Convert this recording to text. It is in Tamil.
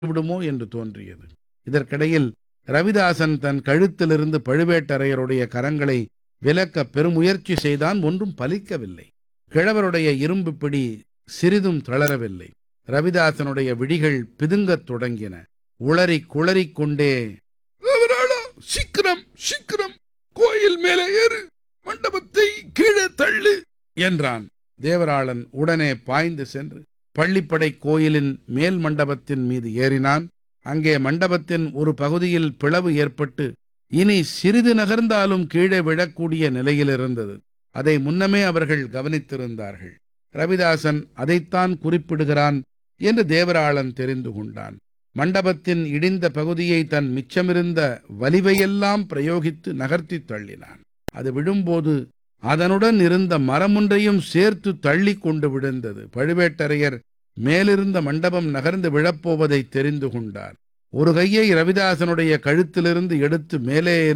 விடுமோ என்று தோன்றியது இதற்கிடையில் ரவிதாசன் தன் கழுத்திலிருந்து பழுவேட்டரையருடைய கரங்களை விலக்க பெருமுயற்சி செய்தான் ஒன்றும் பலிக்கவில்லை கிழவருடைய இரும்பு பிடி சிறிதும் தளரவில்லை ரவிதாசனுடைய விழிகள் பிதுங்கத் தொடங்கின உளறி குளறிக் கொண்டே "தேவராளா, சீக்கிரம் சீக்கிரம் கோயில் மேலே ஏறு மண்டபத்தை கீழே தள்ளு என்றான் தேவராளன் உடனே பாய்ந்து சென்று பள்ளிப்படை கோயிலின் மேல் மண்டபத்தின் மீது ஏறினான் அங்கே மண்டபத்தின் ஒரு பகுதியில் பிளவு ஏற்பட்டு இனி சிறிது நகர்ந்தாலும் கீழே விழக்கூடிய நிலையில் இருந்தது அதை முன்னமே அவர்கள் கவனித்திருந்தார்கள் ரவிதாசன் அதைத்தான் குறிப்பிடுகிறான் என்று தேவராளன் தெரிந்து கொண்டான் மண்டபத்தின் இடிந்த பகுதியை தன் மிச்சமிருந்த வலிவையெல்லாம் பிரயோகித்து நகர்த்தித் தள்ளினான் அது விழும்போது அதனுடன் இருந்த மரமொன்றையும் சேர்த்து தள்ளி கொண்டு விழுந்தது பழுவேட்டரையர் மேலிருந்த மண்டபம் நகர்ந்து விழப்போவதை தெரிந்து கொண்டார் ஒரு கையை ரவிதாசனுடைய கழுத்திலிருந்து எடுத்து மேலே